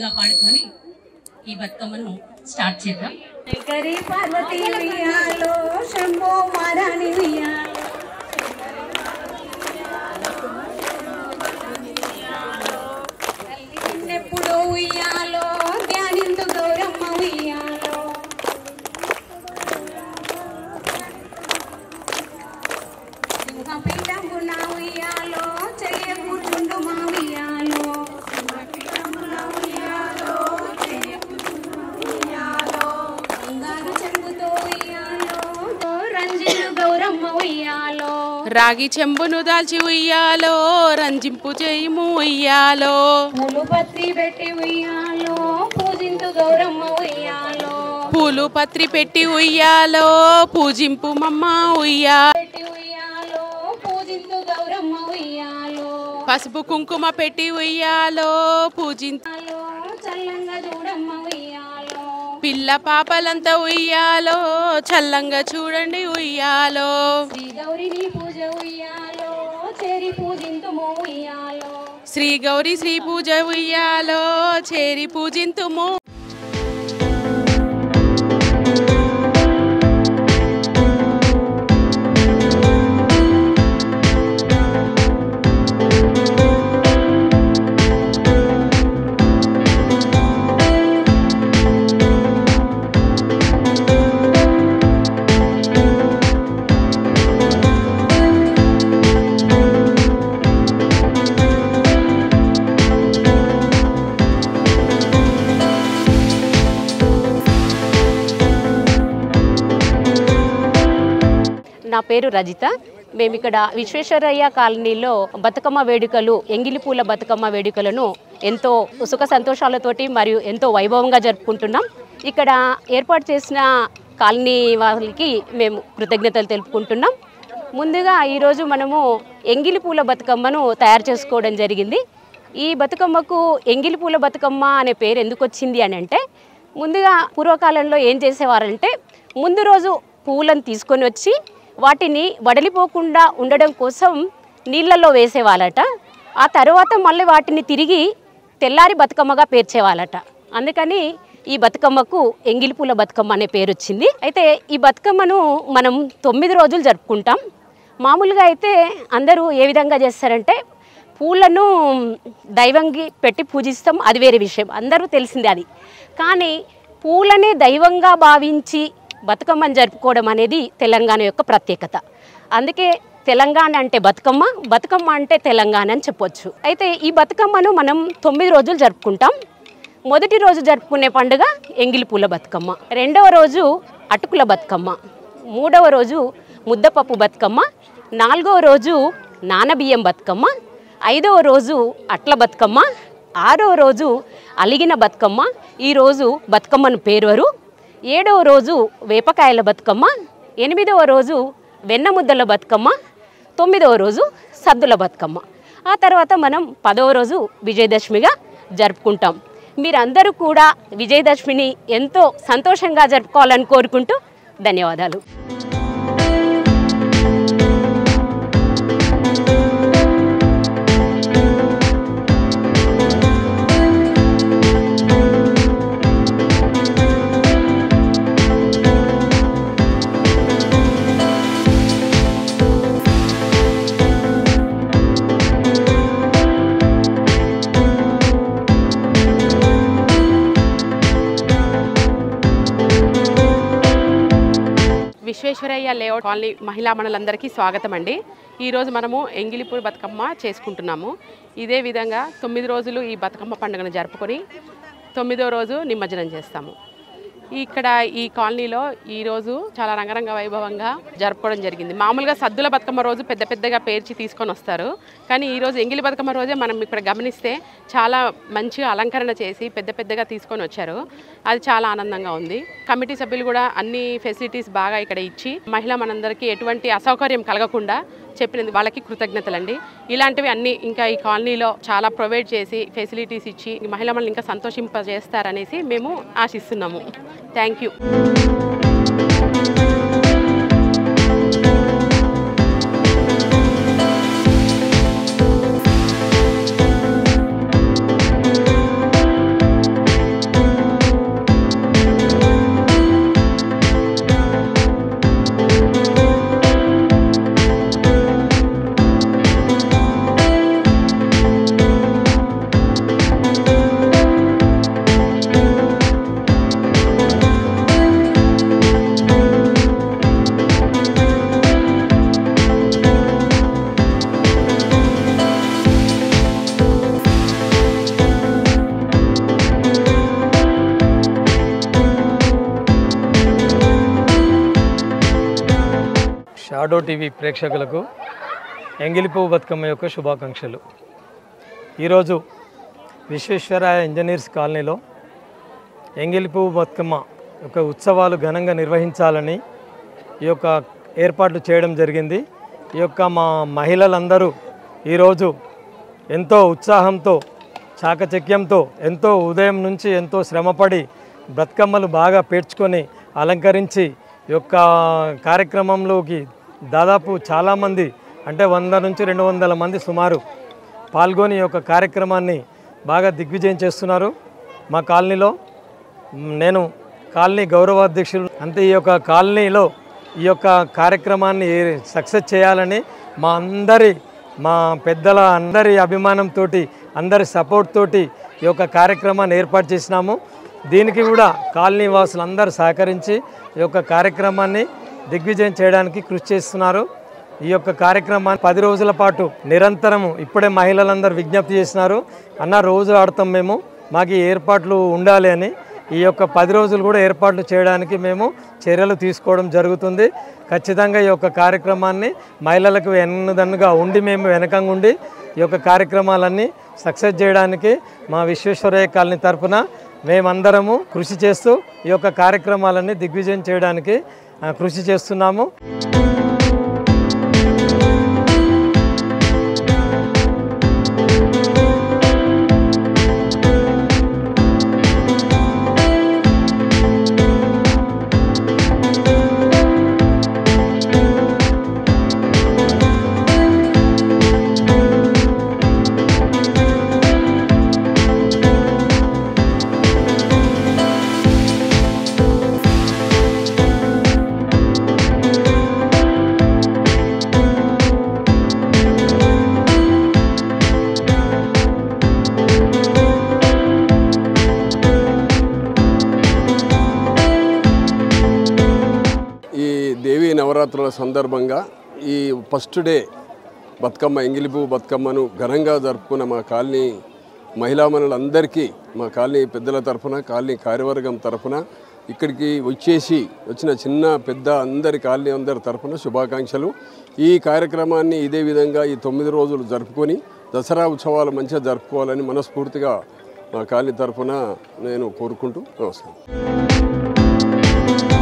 పాటగా పాడుకొని ఈ బతుకమ్మను స్టార్ట్ చేద్దాం శంకరి పార్వతి ఉయ్యాలో శంభో మారాణి ఉయ్యాలో తల్లి చిన్నెప్పుడు ఉయ్యాలో ధ్యానిందు గౌరమ్మ ఉయ్యాలో సింహపీఠంబున ఉయ్యాలో చెయ్య కూర్చుండు మా ఉయ్యాలో సింహపీఠంబున ఉయ్యాలో చెయ్య బంగారు చెంగుతో ఉయ్యాలో రంజిల్లు గౌరమ్మ ఉయ్యాలో రాగి చెంబును దాల్చి ఉయ్యాలో రంజింపు చేయుము ఉయ్యాలో ములు పత్రి పెట్టి ఉయ్యాలో పూజింతు గౌరమ్మ ఉయ్యాలో పూలు పత్రి పెట్టి ఉయ్యాలో పూజింపు మమ్మ ఉయ్యా పెట్టి ఉయ్యాలో పూజింతు గౌరమ్మ ఉయ్యాలో పసుపు కుంకుమ పెట్టి ఉయ్యాలో పూజింత ఉయ్యాలో చల్లంగా చూడమ్మ ఉయ్యాలో పిల్ల పాపలంతా ఉయ్యాలో చల్లంగా చూడండి ఉయ్యాలో శ్రీ గౌరిని పూజ ఉయ్యాలో చేరి పూజింతుము ఉయ్యాలో శ్రీ గౌరీ శ్రీ పూజ ఉయ్యాలో చేరి పూజింతుము నా పేరు రజిత మేము ఇక్కడ విశ్వేశ్వరయ్య కాలనీలో బతుకమ్మ వేడుకలు ఎంగిలి పూల బతుకమ్మ వేడుకలను ఎంతో సుఖ సంతోషాలతోటి మరియు ఎంతో వైభవంగా జరుపుకుంటున్నాం ఇక్కడ ఏర్పాటు చేసిన కాలనీ వాళ్ళకి మేము కృతజ్ఞతలు తెలుపుకుంటున్నాం ముందుగా ఈరోజు మనము ఎంగిలి పూల బతుకమ్మను తయారు చేసుకోవడం జరిగింది ఈ బతుకమ్మకు ఎంగిలి పూల బతుకమ్మ అనే పేరు ఎందుకు వచ్చింది అని అంటే ముందుగా పూర్వకాలంలో ఏం చేసేవారంటే ముందు రోజు పువ్వులను తీసుకొని వచ్చి వాటిని వడలిపోకుండా ఉండడం కోసం నీళ్ళల్లో వేసేవాళ్ళట ఆ తర్వాత మళ్ళీ వాటిని తిరిగి తెల్లారి బతుకమ్మగా పేర్చేవాళ్ళట అందుకని ఈ బతుకమ్మకు ఎంగిలిపూల బతుకమ్మ అనే పేరు వచ్చింది అయితే ఈ బతుకమ్మను మనం తొమ్మిది రోజులు జరుపుకుంటాం మామూలుగా అయితే అందరూ ఏ విధంగా చేస్తారంటే పూలను దైవంగి పెట్టి పూజిస్తాం అది వేరే విషయం అందరూ తెలిసిందే అది కానీ పూలనే దైవంగా భావించి బతుకమ్మని జరుపుకోవడం అనేది తెలంగాణ యొక్క ప్రత్యేకత అందుకే తెలంగాణ అంటే బతుకమ్మ బతుకమ్మ అంటే తెలంగాణ అని చెప్పొచ్చు అయితే ఈ బతుకమ్మను మనం తొమ్మిది రోజులు జరుపుకుంటాం మొదటి రోజు జరుపుకునే పండుగ ఎంగిలి పూల బతుకమ్మ రెండవ రోజు అటుకుల బతుకమ్మ మూడవ రోజు ముద్దపప్పు బతుకమ్మ నాలుగవ రోజు నానబియ్యం బతుకమ్మ ఐదవ రోజు అట్ల బతుకమ్మ ఆరవ రోజు అలిగిన బతుకమ్మ ఈరోజు బతుకమ్మను పేరువరు ఏడవ రోజు వేపకాయల బతుకమ్మ ఎనిమిదవ రోజు వెన్న ముద్దల బతుకమ్మ తొమ్మిదవ రోజు సద్దుల బతుకమ్మ ఆ తర్వాత మనం పదవ రోజు విజయదశమిగా జరుపుకుంటాం మీరందరూ కూడా విజయదశమిని ఎంతో సంతోషంగా జరుపుకోవాలని కోరుకుంటూ ధన్యవాదాలు విశ్వేశ్వరయ్య లేఅవుట్ కాలనీ మహిళా మండలందరికీ స్వాగతం అండి ఈరోజు మనము ఎంగిలిపూడి బతుకమ్మ చేసుకుంటున్నాము ఇదే విధంగా తొమ్మిది రోజులు ఈ బతుకమ్మ పండుగను జరుపుకొని తొమ్మిదో రోజు నిమజ్జనం చేస్తాము ఇక్కడ ఈ కాలనీలో ఈ రోజు చాలా రంగరంగ వైభవంగా జరుపుకోవడం జరిగింది మామూలుగా సద్దుల బతుకమ్మ రోజు పెద్ద పెద్దగా పేర్చి తీసుకొని వస్తారు కానీ ఈ రోజు ఎంగిలి బతుకమ్మ రోజే మనం ఇక్కడ గమనిస్తే చాలా మంచిగా అలంకరణ చేసి పెద్ద పెద్దగా తీసుకొని వచ్చారు అది చాలా ఆనందంగా ఉంది కమిటీ సభ్యులు కూడా అన్ని ఫెసిలిటీస్ బాగా ఇక్కడ ఇచ్చి మహిళా మనందరికీ ఎటువంటి అసౌకర్యం కలగకుండా చెప్పినది వాళ్ళకి కృతజ్ఞతలండి ఇలాంటివి అన్ని ఇంకా ఈ కాలనీలో చాలా ప్రొవైడ్ చేసి ఫెసిలిటీస్ ఇచ్చి ఈ మహిళా మనల్ని ఇంకా సంతోషింపజేస్తారనేసి మేము ఆశిస్తున్నాము థ్యాంక్ యూ ఆడో టీవీ ప్రేక్షకులకు ఎంగిలిపువ్వు బతుకమ్మ యొక్క శుభాకాంక్షలు ఈరోజు విశ్వేశ్వరాయ ఇంజనీర్స్ కాలనీలో ఎంగిలిపువ్వు బతుకమ్మ యొక్క ఉత్సవాలు ఘనంగా నిర్వహించాలని ఈ యొక్క ఏర్పాట్లు చేయడం జరిగింది ఈ యొక్క మా మహిళలందరూ ఈరోజు ఎంతో ఉత్సాహంతో చాకచక్యంతో ఎంతో ఉదయం నుంచి ఎంతో శ్రమపడి బతుకమ్మలు బాగా పేర్చుకొని అలంకరించి ఈ యొక్క కార్యక్రమంలోకి దాదాపు చాలామంది అంటే వంద నుంచి రెండు వందల మంది సుమారు పాల్గొని ఈ యొక్క కార్యక్రమాన్ని బాగా దిగ్విజయం చేస్తున్నారు మా కాలనీలో మ్, నేను కాలనీ గౌరవాధ్యక్షులు అంతే ఈ యొక్క కాలనీలో ఈ యొక్క కార్యక్రమాన్ని సక్సెస్ చేయాలని మా అందరి మా పెద్దల అందరి అభిమానంతో అందరి సపోర్ట్ తోటి ఈ యొక్క కార్యక్రమాన్ని ఏర్పాటు చేసినాము దీనికి కూడా కాలనీ వాసులు అందరూ సహకరించి ఈ యొక్క కార్యక్రమాన్ని దిగ్విజయం చేయడానికి కృషి చేస్తున్నారు ఈ యొక్క కార్యక్రమాన్ని పది రోజుల పాటు నిరంతరము ఇప్పుడే మహిళలందరూ విజ్ఞప్తి చేసినారు అన్న రోజు ఆడతాం మేము మాకు ఈ ఏర్పాట్లు ఉండాలి అని ఈ యొక్క పది రోజులు కూడా ఏర్పాట్లు చేయడానికి మేము చర్యలు తీసుకోవడం జరుగుతుంది ఖచ్చితంగా ఈ యొక్క కార్యక్రమాన్ని మహిళలకు వెన్నుదన్నుగా ఉండి మేము వెనకంగా ఉండి ఈ యొక్క కార్యక్రమాలన్నీ సక్సెస్ చేయడానికి మా విశ్వేశ్వరయ్య కాలనీ తరపున మేమందరము కృషి చేస్తూ ఈ యొక్క కార్యక్రమాలన్నీ దిగ్విజయం చేయడానికి ఆ, కృషి చేస్తున్నాము ఈ దేవీ నవరాత్రుల సందర్భంగా ఈ ఫస్ట్ డే బతుకమ్మ ఎంగిలిపు బతుకమ్మను ఘనంగా జరుపుకున్న మా కాలనీ మహిళామణులందరికీ మా కాలనీ పెద్దల తరఫున కాలనీ కార్యవర్గం తరఫున ఇక్కడికి వచ్చేసి వచ్చిన చిన్న పెద్ద అందరి కాలనీ అందరి తరఫున శుభాకాంక్షలు ఈ కార్యక్రమాన్ని ఇదే విధంగా ఈ తొమ్మిది రోజులు జరుపుకొని దసరా ఉత్సవాలు మంచిగా జరుపుకోవాలని మనస్ఫూర్తిగా మా కాలనీ తరఫున నేను కోరుకుంటూ నమస్కారం